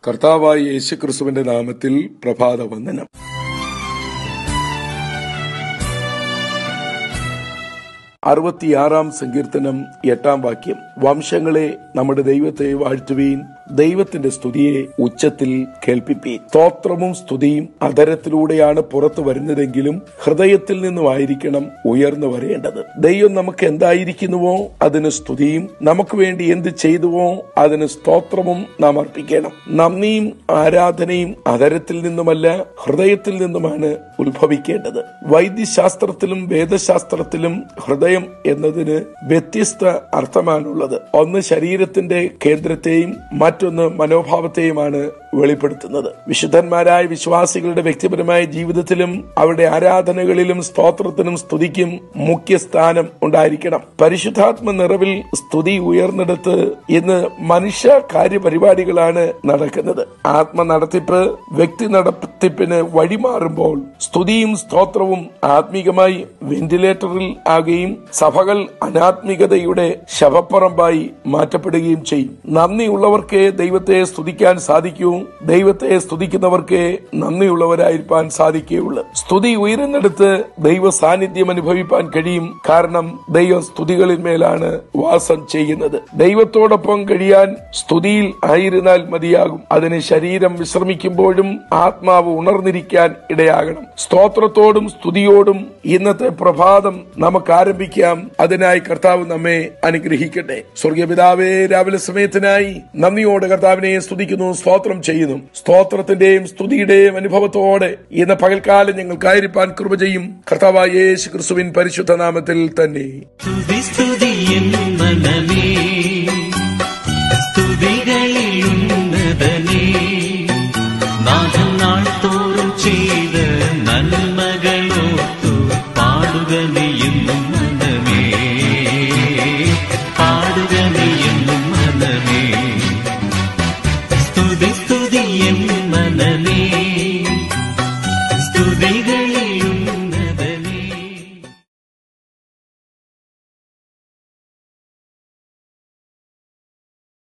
കർത്താവായ യേശുക്രിസ്തുവിന്റെ നാമത്തിൽ പ്രഭാത വന്ദനം അറുപത്തിയാറാം സങ്കീർത്തനം എട്ടാം വാക്യം വംശങ്ങളെ നമ്മുടെ ദൈവത്തെ വാഴ്ത്തുവീൻ ദൈവത്തിന്റെ സ്തുതിയെ ഉച്ചത്തിൽ കേൾപ്പിപ്പീൻ സ്തോത്രവും സ്തുതിയും അധരത്തിലൂടെയാണ് പുറത്തു വരുന്നതെങ്കിലും ഹൃദയത്തിൽ നിന്നുമായിരിക്കണം ഉയർന്നു വരേണ്ടത് ദൈവം നമുക്ക് എന്തായിരിക്കുന്നുവോ അതിന് സ്തുതിയും നമുക്ക് വേണ്ടി എന്ത് ചെയ്തുവോ അതിന് സ്തോത്രവും നാം അർപ്പിക്കണം നന്ദിയും ആരാധനയും അധരത്തിൽ നിന്നുമല്ല ഹൃദയത്തിൽ നിന്നുമാണ് ഉത്ഭവിക്കേണ്ടത് വൈദ്യശാസ്ത്രത്തിലും വേദശാസ്ത്രത്തിലും ഹൃദയം എന്നതിന് വ്യത്യസ്ത അർത്ഥമാണുള്ളത് ഒന്ന് ശരീരത്തിന്റെ കേന്ദ്രത്തെയും മറ്റൊന്ന് മനോഭാവത്തെയുമാണ് വെളിപ്പെടുത്തുന്നത് വിശുദ്ധന്മാരായ വിശ്വാസികളുടെ വ്യക്തിപരമായ ജീവിതത്തിലും അവരുടെ ആരാധനകളിലും സ്തോത്രത്തിനും സ്തുതിക്കും മുഖ്യ സ്ഥാനം ഉണ്ടായിരിക്കണം പരിശുദ്ധാത്മ നിറവിൽ സ്തുതി ഉയർന്നെടുത്ത് ഇന്ന് മനുഷ്യ കാര്യപരിപാടികളാണ് നടക്കുന്നത് ആത്മ നടത്തിപ്പ് വ്യക്തി നടത്തിപ്പിന് വഴിമാറുമ്പോൾ സ്തുതിയും സ്തോത്രവും ആത്മീകമായി വെന്റിലേറ്ററിൽ ആകുകയും സഭകൾ അനാത്മികതയുടെ ശവപ്പറമ്പായി മാറ്റപ്പെടുകയും ചെയ്യും നന്ദിയുള്ളവർക്കേ ദൈവത്തെ സ്തുതിക്കാൻ സാധിക്കൂ ദൈവത്തെ സ്തുതിക്കുന്നവർക്ക് നന്ദിയുള്ളവരായിരിക്കാൻ സാധിക്കുകയുള്ളു സ്തുതി ഉയരുന്നിടത്ത് ദൈവ സാന്നിധ്യം അനുഭവിപ്പാൻ കഴിയും കാരണം ദൈവം സ്തുതികളിൽ മേലാണ് വാസം ചെയ്യുന്നത് ദൈവത്തോടൊപ്പം കഴിയാൻ സ്തുതിയിൽ ആയിരുന്നാൽ മതിയാകും അതിന് ശരീരം വിശ്രമിക്കുമ്പോഴും ആത്മാവ് ഉണർന്നിരിക്കാൻ ഇടയാകണം സ്തോത്രത്തോടും സ്തുതിയോടും ഇന്നത്തെ പ്രഭാതം നമുക്ക് ആരംഭിക്കാം അതിനായി കർത്താവ് നമ്മെ അനുഗ്രഹിക്കട്ടെ സ്വർഗപിതാവേ രാവിലെ സമയത്തിനായി നന്ദിയോടെ കർത്താവിനെ സ്തുതിക്കുന്നു സ്തോത്രം ചെയ്യുന്നു സ്തോത്രത്തിന്റെയും സ്തുതിയുടെയും അനുഭവത്തോടെ ഇന്ന് പകൽക്കാലം ഞങ്ങൾക്കായിരിക്കാൻ കൃപ ചെയ്യും കർത്താവായ യേശു ക്രിസ്തുവിൻ പരിശുദ്ധ നാമത്തിൽ തന്നെ സ്തുതി സ്തുതി എന്നനമേ സ്തുതികളിൽ ഉന്നതനേ നാഥൻ നാൾ തോറും ചെയ്ത നന്മകളോർത്തു പാടുക